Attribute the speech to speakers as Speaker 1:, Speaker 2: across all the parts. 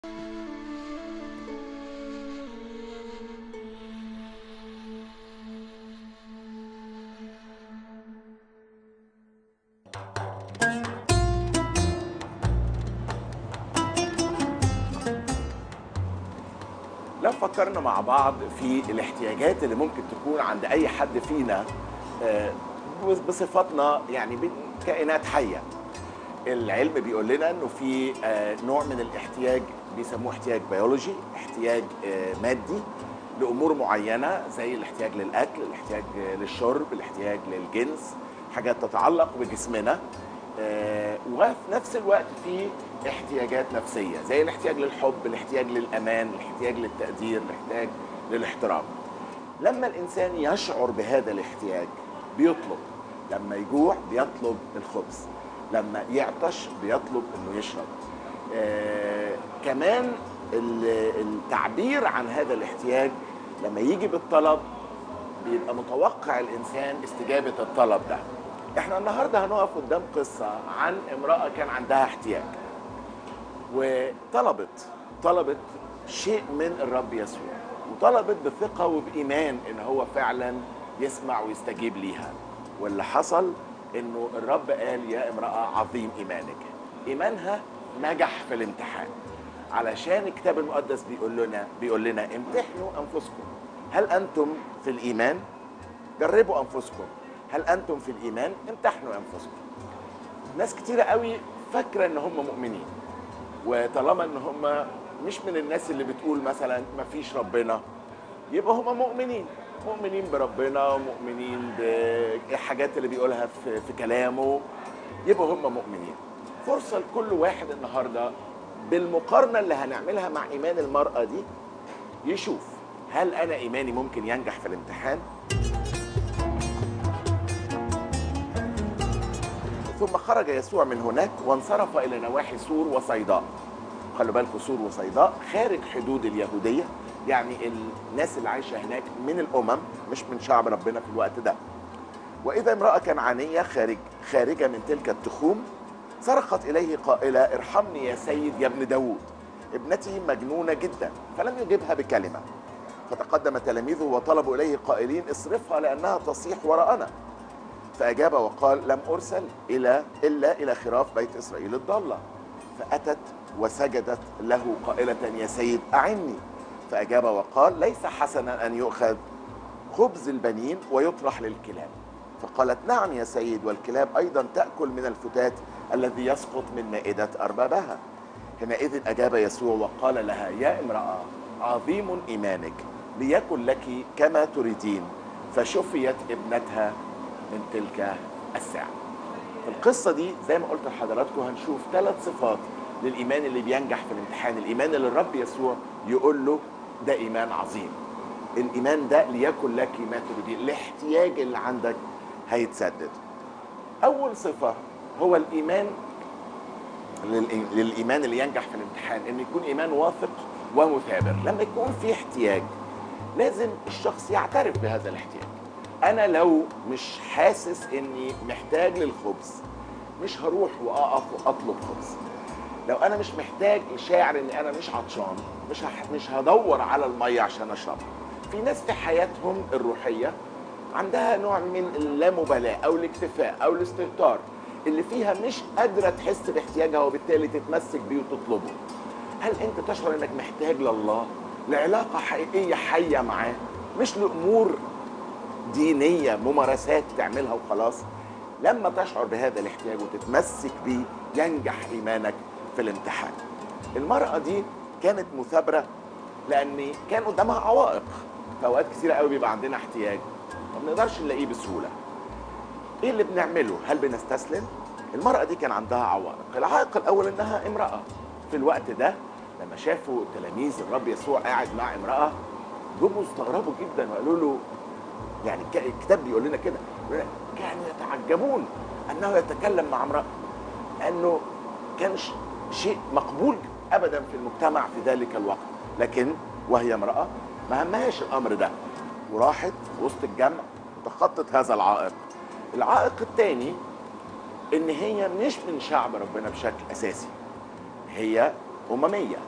Speaker 1: لو فكرنا مع بعض في الاحتياجات اللي ممكن تكون عند اي حد فينا آه، بصفتنا يعني بن- كائنات حيه العلم بيقول لنا انه في آه، نوع من الاحتياج بيسموه احتياج بيولوجي احتياج آه، مادي لامور معينه زي الاحتياج للاكل الاحتياج للشرب الاحتياج للجنس حاجات تتعلق بجسمنا آه، وفي نفس الوقت في احتياجات نفسيه زي الاحتياج للحب الاحتياج للامان الاحتياج للتقدير الاحتياج للاحترام لما الانسان يشعر بهذا الاحتياج بيطلب لما يجوع بيطلب الخبز لما يعطش بيطلب انه يشرب آه كمان ال- التعبير عن هذا الاحتياج لما يجي بالطلب بيبقى متوقع الانسان استجابه الطلب ده احنا النهارده هنقف قدام قصه عن امراه كان عندها احتياج وطلبت طلبت شيء من الرب يسوع وطلبت بثقة وبإيمان إن هو فعلا يسمع ويستجيب ليها واللي حصل إنه الرب قال يا امرأة عظيم إيمانك إيمانها نجح في الامتحان علشان الكتاب المقدس بيقول لنا بيقول لنا امتحنوا أنفسكم هل أنتم في الإيمان؟ جربوا أنفسكم هل أنتم في الإيمان؟ امتحنوا أنفسكم ناس كتيرة قوي فاكرة إن هم مؤمنين وطالما ان هم مش من الناس اللي بتقول مثلا ما فيش ربنا يبقى هم مؤمنين مؤمنين بربنا مؤمنين بالحاجات اللي بيقولها في, في كلامه يبقى هم مؤمنين فرصة لكل واحد النهاردة بالمقارنة اللي هنعملها مع إيمان المرأة دي يشوف هل أنا إيماني ممكن ينجح في الامتحان ثم خرج يسوع من هناك وانصرف الى نواحي سور وصيداء خلوا بالكم سور وصيداء خارج حدود اليهوديه يعني الناس اللي عايشه هناك من الامم مش من شعب ربنا في الوقت ده واذا امراه كنعانيه خارج خارجه من تلك التخوم صرخت اليه قائله ارحمني يا سيد يا ابن داوود ابنتي مجنونه جدا فلم يجبها بكلمه فتقدم تلاميذه وطلبوا اليه قائلين اصرفها لانها تصيح وراءنا فأجاب وقال لم أرسل إلى إلا إلى خراف بيت إسرائيل الضالة فأتت وسجدت له قائلة يا سيد أعني فأجاب وقال ليس حسنا أن يؤخذ خبز البنين ويطرح للكلاب فقالت نعم يا سيد والكلاب أيضا تأكل من الفتات الذي يسقط من مائدة أربابها حينئذ أجاب يسوع وقال لها يا امرأة عظيم إيمانك ليكن لك كما تريدين فشفيت ابنتها من تلك الساعة في القصة دي زي ما قلت لحضراتكم هنشوف ثلاث صفات للإيمان اللي بينجح في الامتحان الإيمان اللي الرب يسوع يقول له ده إيمان عظيم الإيمان ده ليكن لك ما تريدين الاحتياج اللي عندك هيتسدد أول صفة هو الإيمان للإي- للإيمان اللي ينجح في الامتحان إنه يكون إيمان واثق ومثابر لما يكون في احتياج لازم الشخص يعترف بهذا الاحتياج انا لو مش حاسس اني محتاج للخبز مش هروح واقف واطلب خبز لو انا مش محتاج شاعر ان انا مش عطشان مش هح... مش هدور على الميه عشان اشربها في ناس في حياتهم الروحيه عندها نوع من اللامبالاه او الاكتفاء او الاستهتار اللي فيها مش قادره تحس باحتياجها وبالتالي تتمسك بيه وتطلبه هل انت تشعر انك محتاج لله لعلاقه حقيقيه حيه معاه مش لامور دينيه ممارسات تعملها وخلاص لما تشعر بهذا الاحتياج وتتمسك بيه ينجح ايمانك في الامتحان المراه دي كانت مثابره لان كان قدامها عوائق في اوقات كثيره قوي بيبقى عندنا احتياج ما بنقدرش نلاقيه بسهوله ايه اللي بنعمله هل بنستسلم المراه دي كان عندها عوائق العائق الاول انها امراه في الوقت ده لما شافوا تلاميذ الرب يسوع قاعد مع امراه جم استغربوا جدا وقالوا له يعني الك- الكتاب بيقول لنا كده بيقول لنا كانوا يتعجبون انه يتكلم مع امراه لانه كان ش- شيء مقبول ابدا في المجتمع في ذلك الوقت لكن وهي امراه ما همهاش الامر ده وراحت في وسط الجمع وتخطت هذا العائق العائق الثاني ان هي مش من شعب ربنا بشكل اساسي هي امميه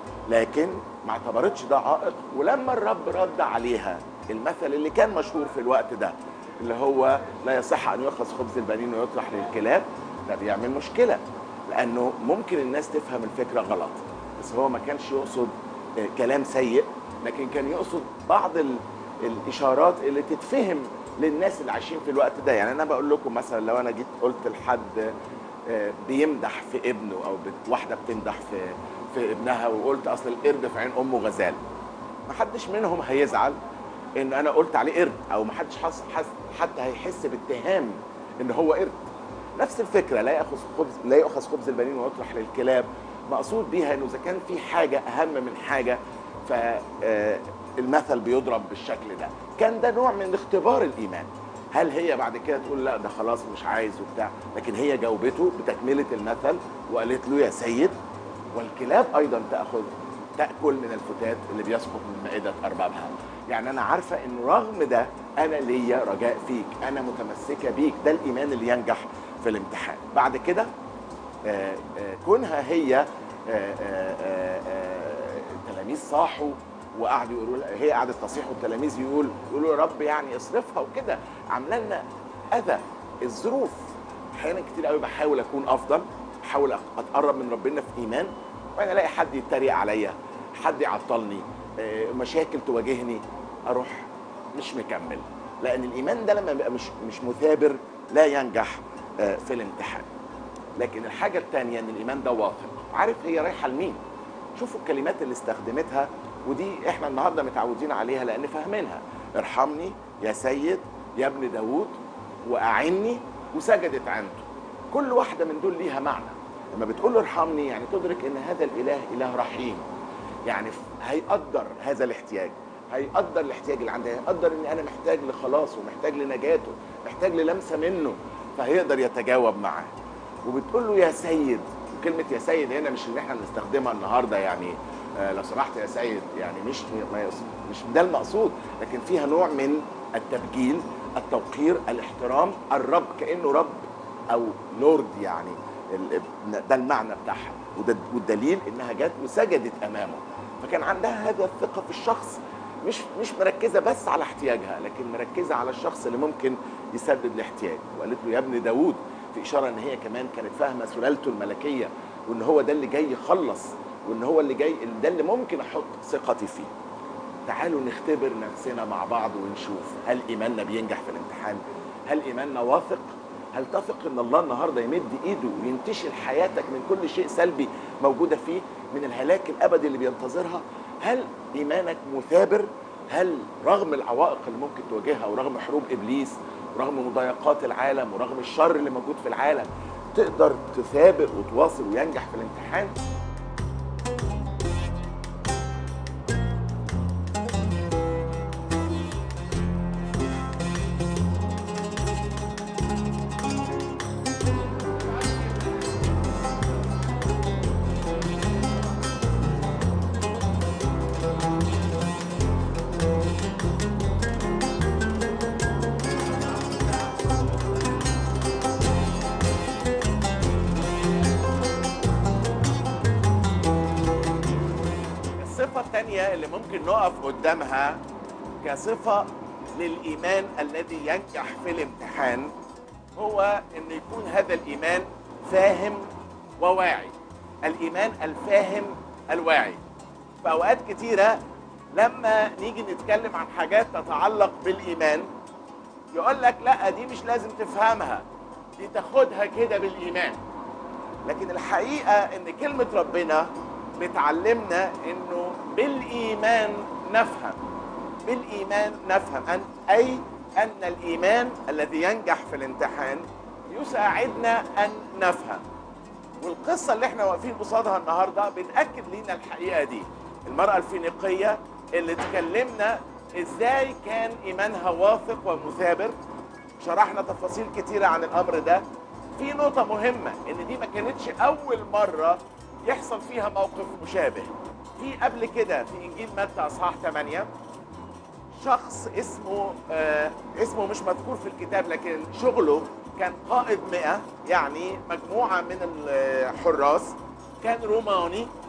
Speaker 1: لكن ما اعتبرتش ده عائق ولما الرب رد عليها المثل اللي كان مشهور في الوقت ده اللي هو لا يصح ان يؤخذ خبز البنين ويطرح للكلاب ده بيعمل مشكله لانه ممكن الناس تفهم الفكره غلط بس هو ما كانش يقصد آه، كلام سيء لكن كان يقصد بعض ال- الاشارات اللي تتفهم للناس اللي عايشين في الوقت ده يعني انا بقول لكم مثلا لو انا جيت قلت لحد آه، بيمدح في ابنه او بت- واحده بتمدح في في ابنها وقلت اصل القرد في عين امه غزال ما حدش منهم هيزعل ان انا قلت عليه قرد او ما حدش حس حس حتى هيحس باتهام ان هو قرد نفس الفكره لا ياخذ خبز لا يؤخذ خبز البنين ويطرح للكلاب مقصود بيها انه اذا كان في حاجه اهم من حاجه فالمثل بيضرب بالشكل ده كان ده نوع من اختبار الايمان هل هي بعد كده تقول لا ده خلاص مش عايز وبتاع لكن هي جاوبته بتكمله المثل وقالت له يا سيد والكلاب ايضا تاخذ تاكل من الفتات اللي بيسقط من مائده اربابها يعني انا عارفه ان رغم ده انا ليا رجاء فيك انا متمسكه بيك ده الايمان اللي ينجح في الامتحان بعد كده آه، آه، كونها هي آه، آه، آه، آه، التلاميذ صاحوا وقعدوا يقولوا لها- هي قعدت تصيح والتلاميذ يقول يقولوا يا رب يعني اصرفها وكده عامله لنا اذى الظروف احيانا كتير قوي بحاول اكون افضل بحاول أق- اتقرب من ربنا في ايمان وانا الاقي حد يتريق عليا حد يعطلني آه، مشاكل تواجهني اروح مش مكمل لان الايمان ده لما بيبقى مش مش مثابر لا ينجح آه، في الامتحان لكن الحاجة الثانية ان الايمان ده واثق عارف هي رايحة لمين شوفوا الكلمات اللي استخدمتها ودي احنا النهاردة متعودين عليها لان فاهمينها ارحمني يا سيد يا ابن داوود واعني وسجدت عنده كل واحدة من دول ليها معنى لما بتقول له ارحمني يعني تدرك ان هذا الاله اله رحيم يعني ف- هيقدر هذا الاحتياج هيقدر الاحتياج اللي عندي هيقدر ان انا محتاج لخلاصه محتاج لنجاته محتاج للمسه منه فهيقدر يتجاوب معاه وبتقول له يا سيد وكلمه يا سيد هنا مش اللي احنا بنستخدمها النهارده يعني آه لو سمحت يا سيد يعني مش ما يقصد مش ده المقصود لكن فيها نوع من التبجيل التوقير الاحترام الرب كانه رب او لورد يعني ال- ده المعنى بتاعها وده والدليل انها جت وسجدت امامه فكان عندها هذا الثقه في الشخص مش مش مركزه بس على احتياجها لكن مركزه على الشخص اللي ممكن يسدد الاحتياج وقالت له يا ابن داوود في اشاره ان هي كمان كانت فاهمه سلالته الملكيه وان هو ده اللي جاي يخلص وان هو اللي جاي ده اللي ممكن احط ثقتي فيه تعالوا نختبر نفسنا مع بعض ونشوف هل ايماننا بينجح في الامتحان هل ايماننا واثق هل تثق ان الله النهارده يمد ايده وينتشل حياتك من كل شيء سلبي موجوده فيه من الهلاك الابدي اللي بينتظرها هل ايمانك مثابر هل رغم العوائق اللي ممكن تواجهها ورغم حروب ابليس ورغم مضايقات العالم ورغم الشر اللي موجود في العالم تقدر تثابر وتواصل وينجح في الامتحان الصفة الثانية اللي ممكن نقف قدامها كصفة للإيمان الذي ينجح في الامتحان هو أن يكون هذا الإيمان فاهم وواعي الإيمان الفاهم الواعي في أوقات كتيرة لما نيجي نتكلم عن حاجات تتعلق بالإيمان يقول لك لا دي مش لازم تفهمها دي تاخدها كده بالإيمان لكن الحقيقة ان كلمة ربنا بتعلمنا انه بالايمان نفهم بالايمان نفهم أن اي ان الايمان الذي ينجح في الامتحان يساعدنا ان نفهم والقصة اللي احنا واقفين قصادها النهاردة بتأكد لينا الحقيقة دي المرأة الفينيقية اللي اتكلمنا ازاي كان ايمانها واثق ومثابر شرحنا تفاصيل كتيرة عن الامر ده في نقطة مهمة ان دي ما كانتش اول مرة يحصل فيها موقف مشابه في قبل كده في انجيل متى اصحاح 8 شخص اسمه آه اسمه مش مذكور في الكتاب لكن شغله كان قائد مئة يعني مجموعة من الحراس كان روماني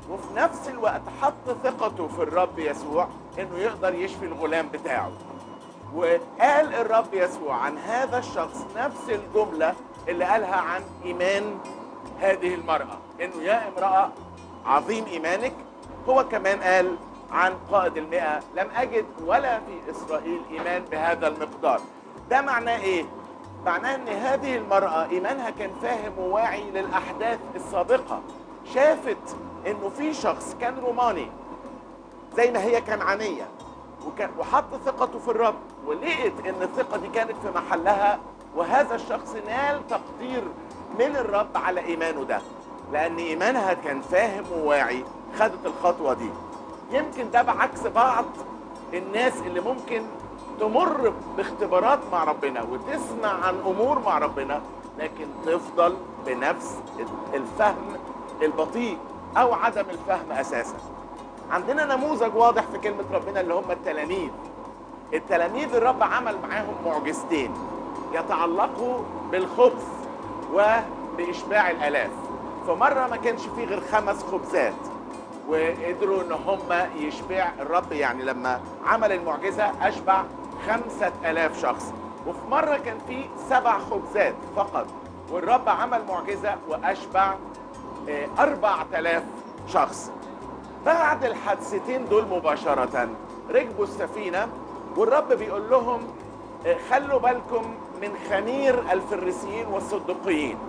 Speaker 1: وفي نفس الوقت حط ثقته في الرب يسوع انه يقدر يشفي الغلام بتاعه وقال الرب يسوع عن هذا الشخص نفس الجملة اللي قالها عن إيمان هذه المرأة إنه يا امرأة عظيم إيمانك هو كمان قال عن قائد المئة لم أجد ولا في إسرائيل إيمان بهذا المقدار ده معناه إيه؟ معناه ان هذه المرأة ايمانها كان فاهم وواعي للاحداث السابقة شافت انه في شخص كان روماني زي ما هي كنعانية وكان وحط ثقته في الرب ولقيت ان الثقة دي كانت في محلها وهذا الشخص نال تقدير من الرب على ايمانه ده لان ايمانها كان فاهم وواعي خدت الخطوة دي يمكن ده بعكس بعض الناس اللي ممكن تمر باختبارات مع ربنا وتسمع عن امور مع ربنا لكن تفضل بنفس الفهم البطيء او عدم الفهم اساسا عندنا نموذج واضح في كلمه ربنا اللي هم التلاميذ التلاميذ الرب عمل معاهم معجزتين يتعلقوا بالخبز وباشباع الالاف فمره ما كانش فيه غير خمس خبزات وقدروا ان هم يشبع الرب يعني لما عمل المعجزه اشبع خمسة ألاف شخص وفي مرة كان في سبع خبزات فقط والرب عمل معجزة وأشبع آه، أربع تلاف شخص بعد الحادثتين دول مباشرة ركبوا السفينة والرب بيقول لهم آه، خلوا بالكم من خمير الفريسيين والصدقيين